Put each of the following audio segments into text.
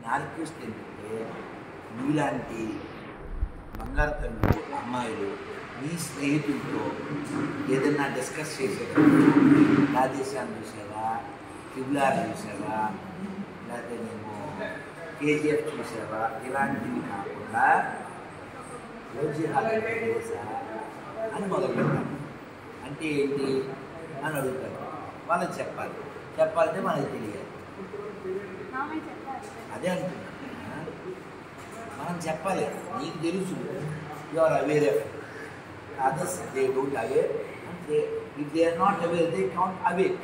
నా రిక్వెస్ట్ ఏంటంటే మీలాంటి బంగారు తల్లు అమ్మాయిలు మీ స్నేహితులతో ఏదైనా డిస్కస్ చేసేటప్పుడు రాధేశ్యాన్ని చూసావా కిబులార్ చూసావా లేకపోతే మేము కేజీఎఫ్ చూసావా ఇలాంటివి కాకుండా రోజు తెలుసా అని మొదలు పెడతాను అంటే ఏంటి అని అడుగుతారు వాళ్ళకి చెప్పాలి చెప్పాలంటే మనకి తెలియాలి మామయ్య చెప్పారు అదే అంటున్నా మనం చెప్పాలి నీకు తెలుసు you are aware of others they don't aware అంటే if they are not aware they can't aware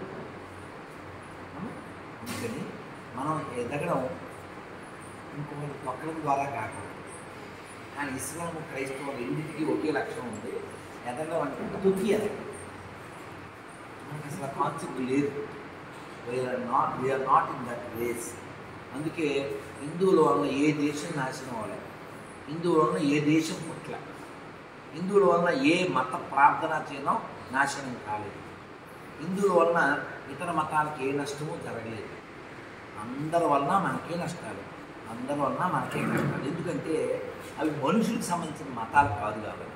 అందుకని మనం ఎదగడం ఇంకొకటి తొక్కడం ద్వారా కాకుండా కానీ ఇస్లాం క్రైస్తవం రెండింటికి ఒకే లక్షణం ఉంది ఎదగడం అంటే తొక్కి ఎదగడం మనకు అసలు కాన్సెప్ట్ లేదు we are not we are not in that race అందుకే హిందువుల వలన ఏ దేశం నాశనం అవ్వలేదు హిందువుల వలన ఏ దేశం పుట్ల హిందువుల వలన ఏ మత ప్రార్థన చేయడం నాశనం కాలేదు హిందువుల వలన ఇతర మతాలకు ఏ నష్టము జరగలేదు అందరి వలన మనకే నష్టాలు అందరి వలన మనకే నష్టాలు ఎందుకంటే అవి మనుషులకు సంబంధించిన మతాలు కాదు కాబట్టి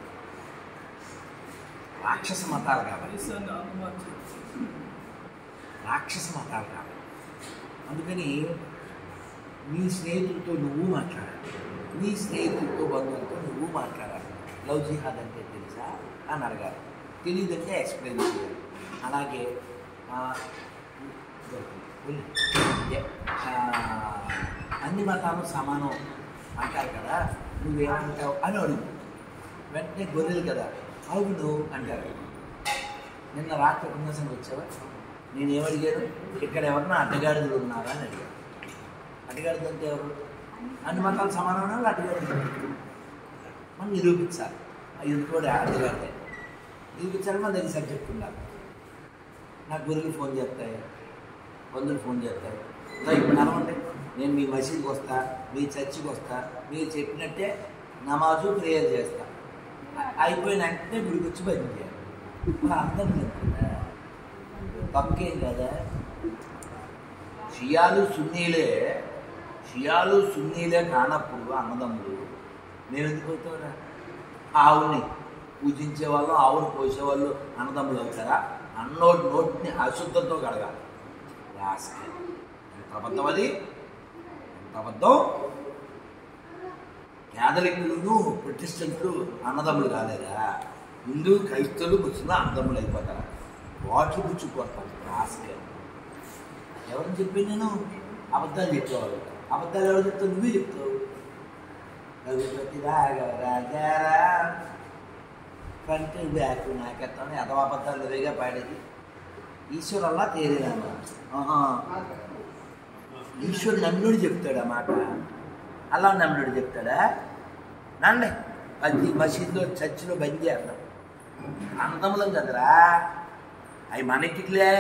రాక్షస మతాలు కాబట్టి దేశాన్ని ఆత్మహత్య రాక్షస మతాలు కాదు అందుకని నీ స్నేహితులతో నువ్వు మాట్లాడాలి నీ స్నేహితులతో బంధువులతో నువ్వు మాట్లాడాలి లవ్ జిహాద్ అంటే తెలుసా అని అడగాలి తెలియదంటే ఎక్స్ప్లెయిన్ చేయాలి అలాగే ఆ, ఉల్- ఏ, ఆ, అన్ని మతాలు సమానం అంటారు కదా నువ్వేమంటావు అని అడుగు వెంటనే గొర్రెలు కదా అవును అంటారు నిన్న రాత్రి ఉపన్యాసం వచ్చావా నేను ఏమడిగాను ఇక్కడ ఎవరన్నా అడ్డగాడిదలు ఉన్నారా అని అడిగాను అడ్డగాడిద అంటే ఎవరు అన్ని మతాలు సమానమైన వాళ్ళు అడ్డగాడిద మనం నిరూపించాలి ఆ ఎదుటి అడ్డగాడిదే నిరూపించాలి మన దగ్గర సబ్జెక్ట్ ఉండాలి నాకు గురువులు ఫోన్ చేస్తాయి బంధువులు ఫోన్ చేస్తాయి "రా, ఇప్పుడు నడవండి నేను మీ మసీద్కి వస్తా మీ చర్చికి వస్తా మీరు చెప్పినట్టే నమాజు ప్రేయర్ చేస్తా అయిపోయిన వెంటనే గుడికి వచ్చి భజన చేయాలి మరి అర్థం లేదు కదా తప్పేం కదా షియాలు సున్నీలే షియాలు సున్నీలే కానప్పుడు అన్నదమ్ములు మేము ఎందుకు అవుతారా ఆవుని పూజించే వాళ్ళు ఆవుని పోసేవాళ్ళు అన్నదమ్ములు అవుతారా అన్నోటి నోటిని అశుద్ధంతో కడగాలి రాస్కెల్. ఎంత అబద్ధం అది ఎంత అబద్ధం క్యాథలిక్లను ప్రొటెస్టెంట్లు అన్నదమ్ములు కాలేదా హిందూ క్రైస్తవులు ముస్లింలు అన్నదమ్ములు అయిపోతారా వాటి పుచ్చుకోతారు రాస్కెల్ ఎవరిని చెప్పి నేను అబద్ధాలు చెప్పేవాళ్ళు అబద్ధాలు ఎవరు చెప్తావు నువ్వే చెప్తావు రఘుపతి రాఘవ రాజారా ఫ్రంట్ బ్యాక్ నాకెత్తాను ఎదవ అబద్ధాలు నువ్వేగా పాడేది ఈశ్వరల్లా తేలేదమ్మా ఆహా ఈశ్వరుడు నమ్ముడు చెప్తాడు ఆ మాట అలా నమ్ముడు చెప్తాడా నండి అది మసీదులో చర్చిలో బంద్ చేస్తాం అంతములం కదరా అవి మనకిలే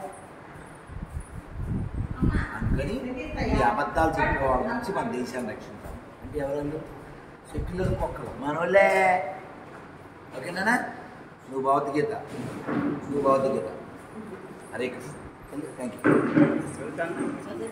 అందుకని ఈ అబద్ధాలు చెప్పే వాళ్ళ నుంచి మన దేశాన్ని రక్షించాలి అంటే ఎవరండి సెక్యులర్ కుక్కలు మనోళ్ళే ఓకేనా నువ్వు భౌతికత నువ్వు భౌతికత హరే కృష్ణ థ్యాంక్ యూ వెళ్తాను